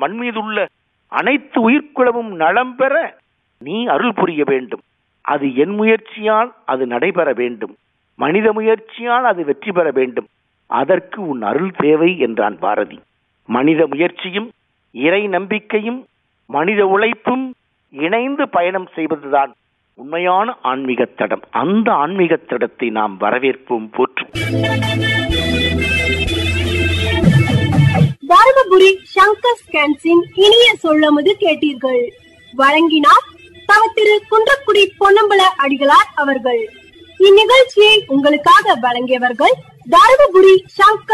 மண் மீதுள்ள அனைத்து உயிர்க்குளமும் நலம் பெற நீ அருள் புரிய வேண்டும் அது என் முயற்சியால் அது நடைபெற வேண்டும் மனித முயற்சியால் அது வெற்றி பெற வேண்டும் அதற்கு உன் அருள் தேவை என்றான் பாரதி மனித முயற்சியும் இறை நம்பிக்கையும் மனித உழைப்பும் இணைந்து பயணம் செய்வதுதான் உண்மையான ஆன்மீக தடம் அந்த ஆன்மீக தடத்தை நாம் வரவேற்போம் போற்றும் தருமபுரி சங்கர் ஸ்கேன்ஸின் இனிய சொல்லமுது கேட்டீர்கள் வழங்கினார் தவ திரு குன்றக்குடி பொன்னம்பல அடிகளார் அவர்கள் இந்நிகழ்ச்சியை உங்களுக்காக வழங்கியவர்கள் தருமபுரி சங்கர்